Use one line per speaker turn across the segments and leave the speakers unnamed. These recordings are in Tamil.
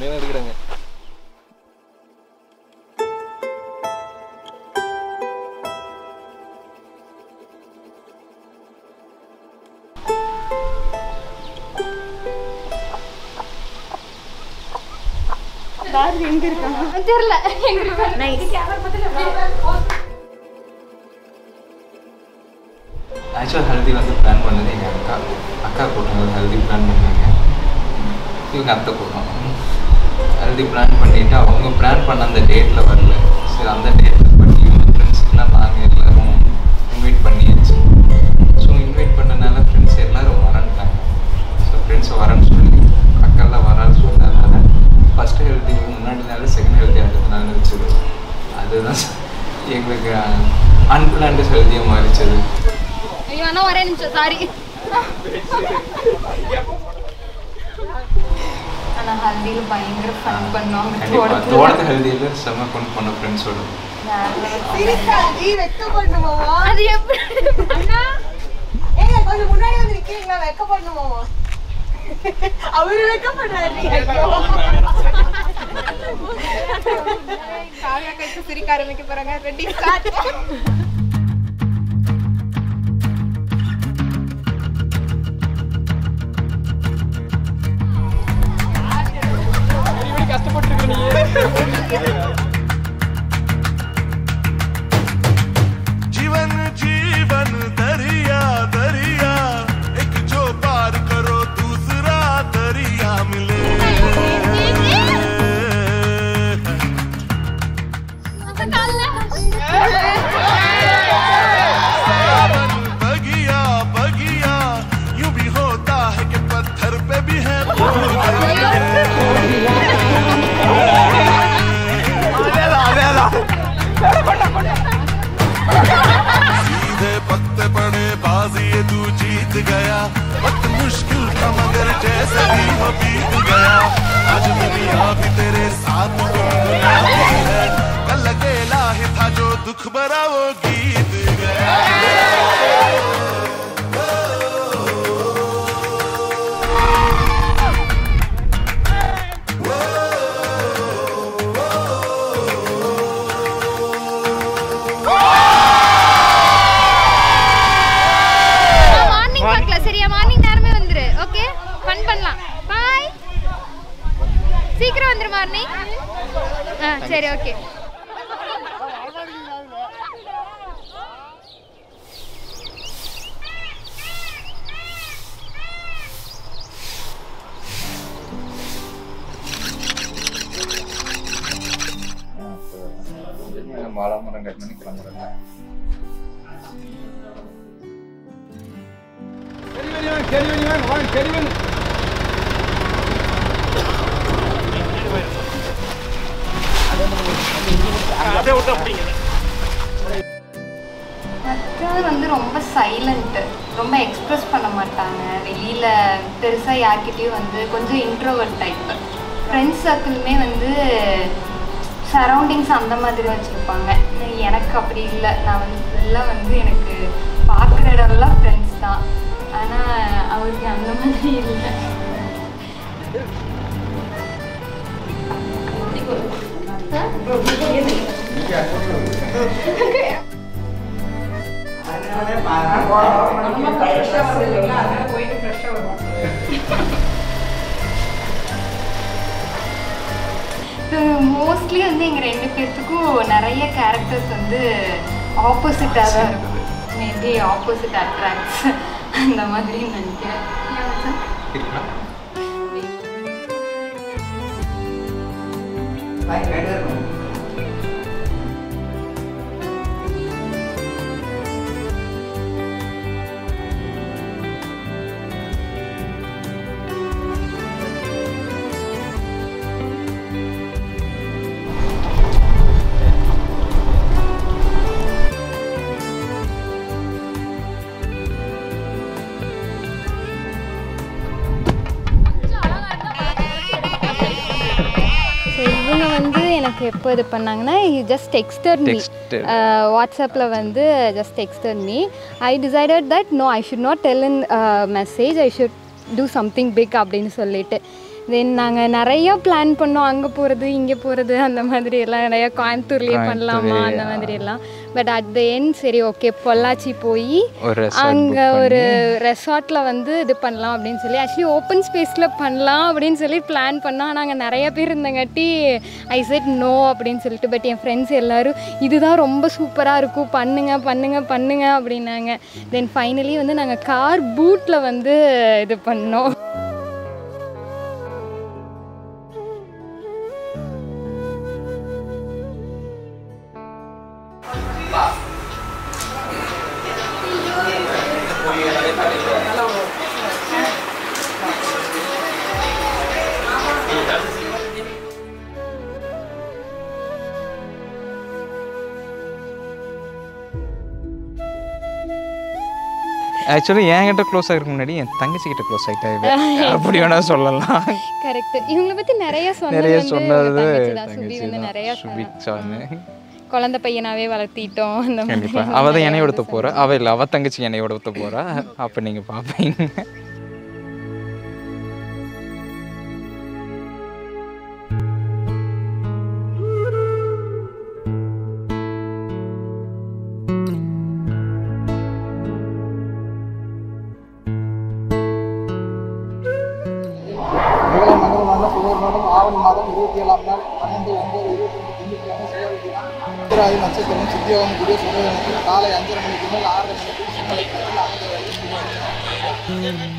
அப்படியே தான் எடுக்கிறாங்க
தெரியல எங்களுக்கு
ஆக்சுவல் ஹல்தி வந்து பிளான் பண்ணது எங்கள் அக்கா அக்கா கூட்டம் ஹல்தி பிளான் பண்ணாங்க இவங்க அத்தை கூட்டம் ஹல்தி பிளான் பண்ணிவிட்டு அவங்க பிளான் பண்ண அந்த டேட்டில் வரல சரி அந்த டேட்டில் பண்ணி இவங்க ஃப்ரெண்ட்ஸ்க்கெலாம் நாங்கள் எல்லோரும் இன்வைட் பண்ணியாச்சு ஸோ இன்வைட் பண்ணனால ஃப்ரெண்ட்ஸ் எல்லோரும் வரன்ட்டாங்க ஸோ ஃப்ரெண்ட்ஸை வரேன்னு சொல்லி அக்காலாம் வரான்னு சொன்னதுனால ஃபஸ்ட்டு ஹெல்த்தி முன்னாடி நாள் செகண்ட் ஹெல்த்தி அடுத்த நாள் வச்சது அதுதான் எங்களுக்கு அன்பிளான்டு ஹெல்த்தியாக மாறிச்சது
ஐயோ அண்ணா ஒரே நிமிஷம் சாரி ஆனா ஹல்தியில் பயங்கர ஃபன் பண்ணோம்
கண்டிப்பா தோட்டத்து ஹெல்தியில் செம்ம கொண்டு பண்ண ஃப்ரெண்ட்ஸோட
சிரிக்காதி வெக்க பண்ணுமாமா
அது எப்படி அண்ணா
ஏங்க கொஞ்சம் முன்னாடி வந்து நிக்கிறீங்களா வெக்க பண்ணுமாமா அவரு வெக்க பண்ணாரு காவியா கைக்கு சிரிக்க ஆரம்பிக்க போறாங்க ரெடி ஸ்டார்ட்
जीवन जीवन दरिया दरिया एक जो पार करो दूसरा दरिया मिले सावन बगिया बगिया यूं भी होता है कि पत्थर पे भी है फूल सीधे पत्ते पड़े बाजी ये तू जीत गया वक्त मुश्किल था मगर जैसे भी हो बीत गया आज दुनिया भी तेरे साथ गुनगुनाती है कल अकेला ही था जो दुख भरा वो गीत गया
மார்னிங் பார்க்கலாம் சரியா மார்னிங் நேரமே வந்துரு ஓகே ஃபன் பண்ணலாம் பாய் சீக்கிரம் வந்துரு மார்னிங் ஆ சரி ஓகே
மாலை மரம் கட்டணும் கிளம்புறேங்க
மற்றவர் வந்து ரொம்ப சைலண்ட்டு ரொம்ப எக்ஸ்ப்ரெஸ் பண்ண மாட்டாங்க வெளியில் பெருசாக யார்கிட்டயும் வந்து கொஞ்சம் இன்ட்ரோவர்ட் டைப்பு ஃப்ரெண்ட்ஸ் சர்க்கிளுமே வந்து சரௌண்டிங்ஸ் அந்த மாதிரி வச்சுருப்பாங்க எனக்கு அப்படி இல்லை நான் வந்து ஃபுல்லாக வந்து எனக்கு பார்க்குற இடம்லாம் ஃப்ரெண்ட்ஸ் தான் ஆனால் அவருக்கு அந்த மாதிரி இல்லை மோஸ்ட்லி வந்து எங்கள் ரெண்டு பேர்த்துக்கும் நிறைய கேரக்டர்ஸ் வந்து ஆப்போசிட்டாக தான் இருக்கும் மேபி ஆப்போசிட் அட்ராக்ட்ஸ் அந்த மாதிரி நினைக்கிறேன் ஏன் சார்
இருக்கலாம்
ஸோ இவங்க வந்து எனக்கு எப்போ இது பண்ணாங்கன்னா ஜஸ்ட் டெக்ஸ்டர் மீ
Texted.
வாட்ஸ்அப்பில் வந்து just texted me I decided that no I should not tell in message I should do something big அப்படின்னு சொல்லிட்டு தென் நாங்கள் நிறையா பிளான் பண்ணோம் அங்கே போகிறது இங்கே போகிறது அந்த மாதிரி எல்லாம் நிறையா கோயம்புத்தூர்லேயே பண்ணலாமா அந்த மாதிரி எல்லாம் பட் அட் த எண்ட் சரி ஓகே பொள்ளாச்சி போய்
ஒரு resort
அங்கே ஒரு ரெசார்ட்டில் வந்து இது பண்ணலாம் அப்படின்னு சொல்லி ஆக்சுவலி ஓப்பன் ஸ்பேஸில் பண்ணலாம் அப்படின்னு சொல்லி பிளான் பண்ணோம் நாங்கள் நிறைய பேர் இருந்தங்காட்டி ஐ செட் நோ அப்படின்னு சொல்லிட்டு பட் என் ஃப்ரெண்ட்ஸ் எல்லாரும் இதுதான் ரொம்ப சூப்பராக இருக்கும் பண்ணுங்க பண்ணுங்க பண்ணுங்க அப்படின்னாங்க தென் ஃபைனலி வந்து நாங்கள் கார் பூட்டில் வந்து இது பண்ணோம்
ஆக்சுவலி என்கிட்ட க்ளோஸ் ஆகிறதுக்கு முன்னாடி என் தங்கச்சி கிட்ட க்ளோஸ் ஆகிட்டா அப்படி வேணா சொல்லலாம்
கரெக்ட் இவங்களை பற்றி நிறைய சொன்னது
நிறைய
வந்து
சொன்னது
தங்கச்சி தான். சுபி
தங்கச்சி
வந்து
தான்
நிறைய
சுபிச்சான்னு
குழந்தை பையனாவே வளர்த்திட்டோம் அந்த மாதிரி
கண்டிப்பா அவ தான் என்னைய எடுத்து போறா அவ இல்ல அவ தங்கச்சி என்னைய எடுத்து போறா அப்ப நீங்க பாப்பீங்க
மங்கள மங்களமான சுவர் மாதம் ஆவணி மாதம் இருபத்தி ஏழாம் நாள் பன்னெண்டு ஒன்பது இருபத்தி ரெண்டு திங்கட்கிழமை சிவவிதினா உத்திராதி நட்சத்திரம் சித்தியோகம் கூடிய சுபதினத்தில் காலை அஞ்சரை மணிக்கு மேல் ஆறரை மணிக்கு சிம்மலக்கத்தில் அமைந்த வரையில் சுபதினம்.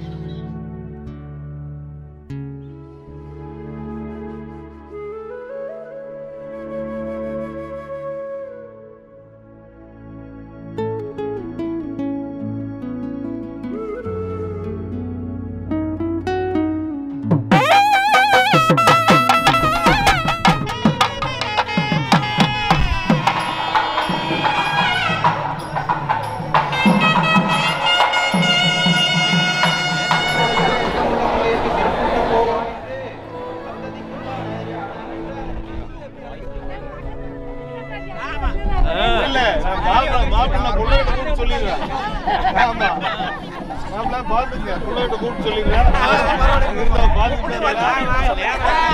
இல்ல நான் மாப்பிள்ள மாப்பிள்ள நான் புள்ளைகிட்ட கூப்பிட்டு சொல்லிடுறேன் ஆமா மாப்பிள்ள பாத்துங்க புள்ளைகிட்ட கூப்பிட்டு சொல்லிடுறேன் இருந்தா பாத்துக்கிட்டே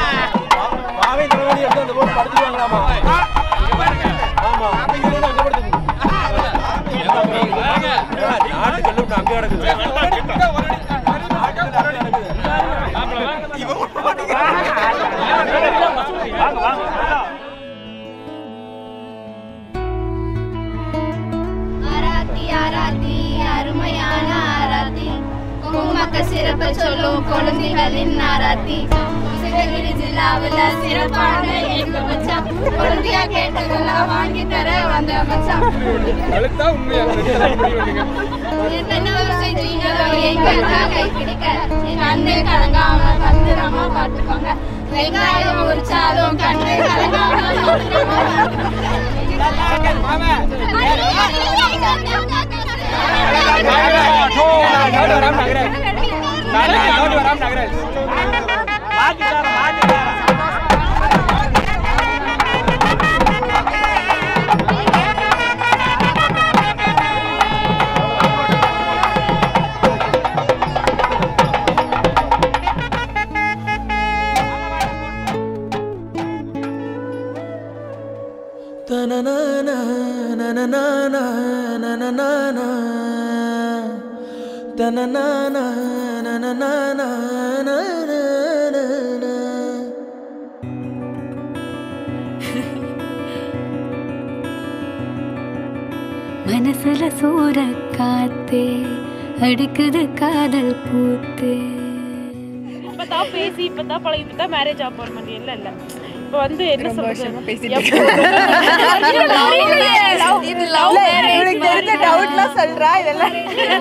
ஆராத்தி ஆராத்தி அருமையான ஆராத்தி குங்குமக்க சிறப்ப சொல்லும் குழந்தைகளின் ஆராத்தி கிருஷ்ணகிரி ஜில்லாவில் சிறப்பான எங்க மச்சான் குழந்தையா கேட்டதெல்லாம் வாங்கி தர வந்த மச்சான் என்ன செஞ்சீங்களோ எங்களுக்காக கை பிடிக்க எங்க அண்ணன் கலங்காம பத்திரமா பார்த்துக்கோங்க வெங்காயம் உரிச்சாலும் கண்ணு கலங்காம
மனசுல சூற காத்தே அடிக்குது காதல் பூத்தே
இப்பதான் பேசி இப்பதான் பழகிட்டு தான் மேரேஜ் ஆக போற மாதிரி இல்ல இல்ல இப்ப வந்து என்ன சொல்றது
இது லவ் இவனுக்கு தெரிஞ்ச டவுட்லாம் சொல்றா இதெல்லாம்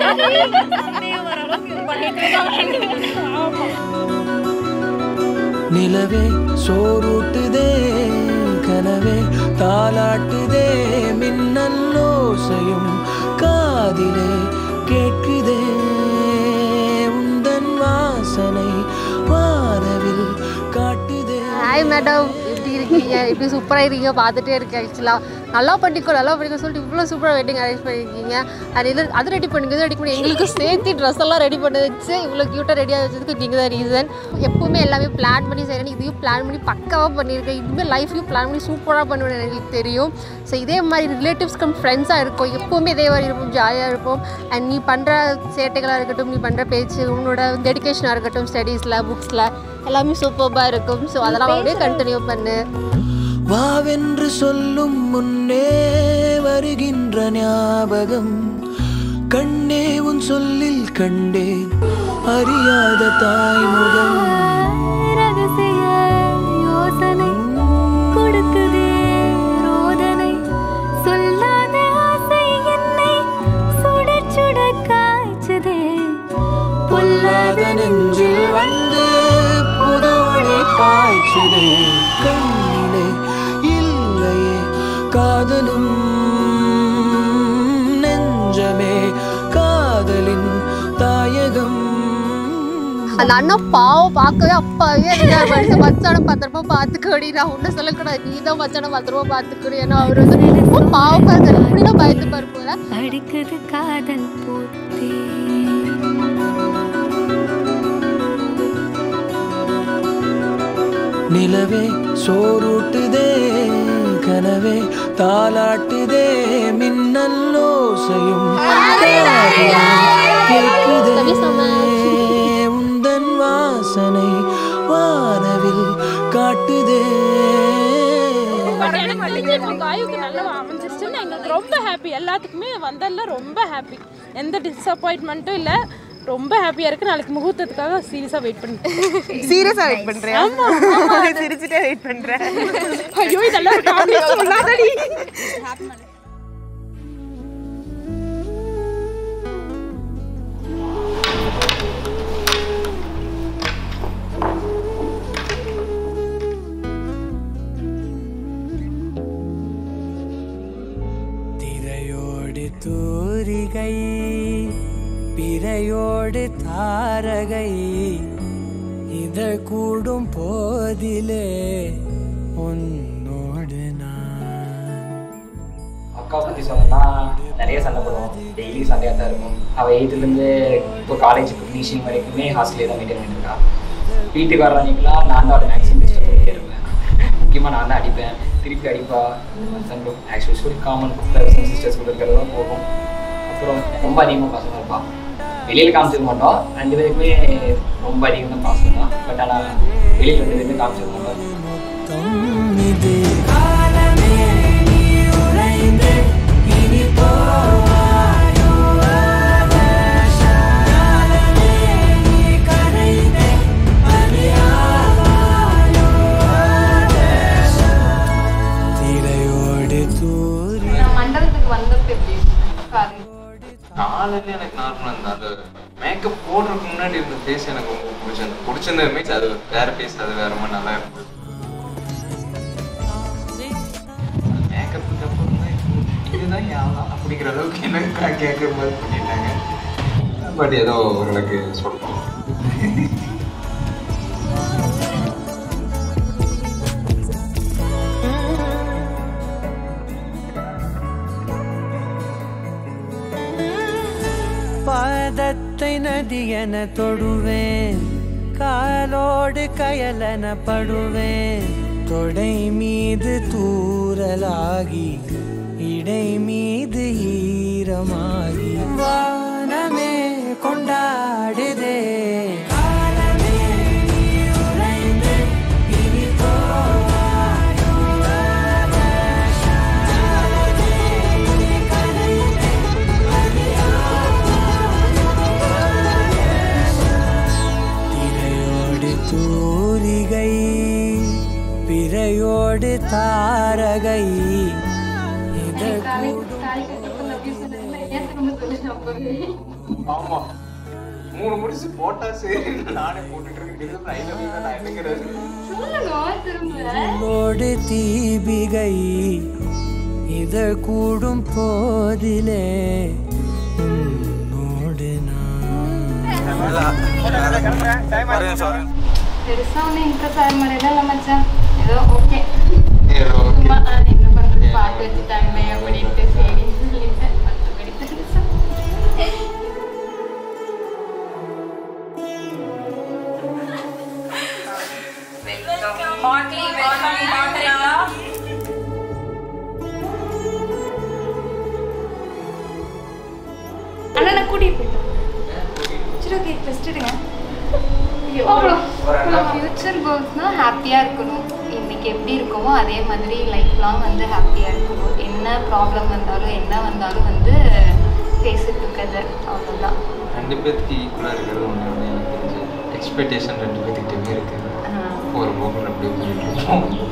நிலவே சோறூட்டுதே கனவே தாலாட்டுதே மின்னல் ஓசையும் காதிலே கேட்குதே உந்தன் வாசனை வானவில் காட்டுதே
ஹாய் மேடம் எப்படி இருக்கீங்க இப்படி சூப்பராக இருக்கீங்க பார்த்துட்டே இருக்கேன் ஆக்சுவலாக நல்லா பண்ணிக்கோ நல்லா பண்ணிக்கோ சொல்லிட்டு இவ்வளோ சூப்பராக வெட்டிங் அரேஞ்ச் பண்ணியிருக்கீங்க அண்ட் இது அது ரெடி பண்ணுங்க இது ரெடி பண்ணி எங்களுக்கு சேர்த்து ட்ரெஸ் எல்லாம் ரெடி பண்ண வச்சு இவ்வளோ க்யூட்டாக ரெடியாக வச்சதுக்கு நீங்கள் தான் ரீசன் எப்பவுமே எல்லாமே பிளான் பண்ணி செய்கிறேன் இதையும் பிளான் பண்ணி பக்காவாக பண்ணியிருக்கேன் இனிமேல் லைஃப்லையும் பிளான் பண்ணி சூப்பராக பண்ணுவேன் எங்களுக்கு தெரியும் ஸோ இதே மாதிரி ரிலேட்டிவ்ஸ் கம் ஃப்ரெண்ட்ஸாக இருக்கும் எப்போவுமே இதே மாதிரி இருப்போம் ஜாலியாக இருப்போம் அண்ட் நீ பண்ணுற சேட்டைகளாக இருக்கட்டும் நீ பண்ணுற பேச்சு உன்னோட டெடிகேஷனாக இருக்கட்டும் ஸ்டடீஸில் புக்ஸில் எல்லாமே சூப்பராக இருக்கும் ஸோ அதெல்லாம் அப்படியே கண்டினியூ பண்ணு
வாவென்று சொல்லும் முன்னே வருகின்ற ஞாபகம் கண்ணே உன் சொல்லில் கண்டேன் அறியாத தாய்முகம்
ரகசிய யோசனை கொடுக்குதே ரோதனை சொல்லாத ஆசை என்னை சுட சுட காய்ச்சதே
பொல்லாத நெஞ்சில் வந்து புதோழி பாய்ச்சதே கண்ணிலே இல்லையே காதலும் நெஞ்சமே காதலின் தாயகம்
அந்த அண்ணா பாவம் பார்க்கவே அப்பாவே இருந்தார் மனுஷன் மச்சான பத்திரமா பார்த்துக்கோடி நான் ஒன்றும் சொல்லக்கூடாது நீ தான் மச்சான பத்திரமா பார்த்துக்கோடி ஏன்னா அவர் வந்து ரொம்ப பாவம் இருக்காரு இப்படிலாம் பயந்து பாரு போல
அடிக்குது காதல் பூத்தே
நிலவே சோறுட்டுதே கனவே தாலாட்டுதே மின்னல் ஓசையும் கேட்குதே உந்தன் வாசனை வானவில் காட்டுதே
பட் எனக்கு தெரிஞ்சு இப்போ காயுக்கு நல்லா அமைஞ்சிருச்சுன்னு எங்களுக்கு ரொம்ப ஹாப்பி எல்லாத்துக்குமே வந்ததில் ரொம்ப ஹாப்பி எந்த டிசப்பாயின்மெண்ட்டும் இல்லை ரொம்ப ஹாப்பியாக இருக்கு நாளைக்கு முகூர்த்தத்துக்காக சீரியஸாக வெயிட் பண்ணிட்டு
சீரியஸா வெயிட் பண்றியா
ஆமா
சிரிச்சுட்டே வெயிட் பண்றேன்
ஐயோ இதெல்லாம் காமெடி சொல்லாதடி
திரையோடு தூரிகை பிறையோடு தாரகை இத கூடும் போதிலே உன்னோடு நான்
அக்கா பற்றி சொல்லணும்னா நிறைய சண்டை போடுவோம் டெய்லி சண்டையாக தான் இருக்கும் அவள் எயித்துலேருந்து இப்போ காலேஜ் ஃபினிஷிங் வரைக்குமே ஹாஸ்டலே தான் மெயின்டைன் பண்ணிட்டு இருக்கா வீட்டுக்கு வர அன்னைக்கெலாம் நான் தான் அவளை மேக்ஸிமம் டிஸ்டர்ப் பண்ணிட்டே இருப்பேன் முக்கியமாக நான் தான் அடிப்பேன் திருப்பி அடிப்பா சண்டை ஆக்சுவலி சொல்லி காமன் பிரதர்ஸ் சிஸ்டர்ஸ் கூட இருக்கிறது தான் போகும் அப்புறம் ரொம்ப அதிகமாக பாசமாக இருப்பான் வெளியில் காமிச்சிக்க மாட்டோம் ரெண்டு பேருக்குமே ரொம்ப அதிகமாக பாசம் தான் பட் ஆனால் வெளியில் ரெண்டு பேருமே காமிச்சிக்க மாட்டோம்
இது காலமே நீ உறைந்து இனி போவாயோ ஆகாஷாலமே நீ கரைந்து பலியாவாயோ ஆகாஷா. திரையோடு தூரி
மண்டபத்துக்கு வந்தப்ப எப்படி இருந்துச்சு?
காலையில எனக்கு நார்மலாக இருந்தது அந்த மேக்கப் போடுறதுக்கு முன்னாடி இருந்த ஃபேஸ் எனக்கு ரொம்ப பிடிச்சிருந்தது பிடிச்சிருந்த மீன்ஸ் அது வேற ஃபேஸ் அது வேற மாதிரி நல்லா இருந்தது மேக்கப்புக்கு அப்புறம் தான் இதுதான் யாரா அப்படிங்கிற அளவுக்கு எனக்கு கேட்குற மாதிரி பண்ணிட்டாங்க பட் ஏதோ ஓரளவுக்கு சொல்லுவோம்
பாதத்தை நதியென தொடுவேன் காலோடு கயலென படுவேன் தொடை மீது தூறலாகி இடை மீது ஈரமாகி வானமே கொண்டாடுதே காலமே நீ உறைந்து இனி போவாயோ ஆகாஷா. நீ கரைந்து திரையோடு தூரிகை பிறையோடு தாரகை இத
காலேஜ் காலேஜ் கட்டப்ப abuse பண்ணது மாதிரி ஏன் திரும்ப சொல்லுங்க அப்பவே?
ஆமா மூணு முடிச்சு போட்டா சரி நானே போட்டுட்டு இருக்கேன் ஐ லவ் யூ நான் எடுக்கிறது
சொல்லுங்க திரும்ப
உன்னோடு தீபிகை இத கூடும் போதிலே உன்னோடு
பெருசா ஒன்றும் இம்ப்ரெஸ் ஆகிற மாதிரிலாம் இல்லை மச்சான் ஏதோ ஓகே
ஏதோ
சும்மா ஆ, என்ன பண்றது பாட்டு வச்சுட்டாங்களே அப்படின்ட்டு சரி சொல்லிட்டேன் மற்றபடி பெருசா.
ஹாட்லி வெல்கம் பாக்குறீங்களா
அண்ணனை கூட்டிட்டு போயிட்டோம் சரி ஓகே ரெஸ்ட் எடுங்க ஃப்யூச்சர் கோல்ஸ்னால் ஹாப்பியாக இருக்கணும் இன்னைக்கு எப்படி இருக்கோமோ அதே மாதிரி லைஃப் லாங் வந்து ஹாப்பியாக இருக்கணும் என்ன ப்ராப்ளம் வந்தாலும் என்ன வந்தாலும் வந்து ஃபேஸ் டுகெதர் அவ்வளோதான்
ரெண்டு பேர்த்துக்கு ஈக்குவலாக இருக்கிறது ஒன்று ஒன்று எனக்கு தெரிஞ்சு எக்ஸ்பெக்டேஷன் ரெண்டு பேர்த்துக்கிட்டே இருக்குது ஒரு போக்கில் அப்படியே போயிட்டு இருக்கோம்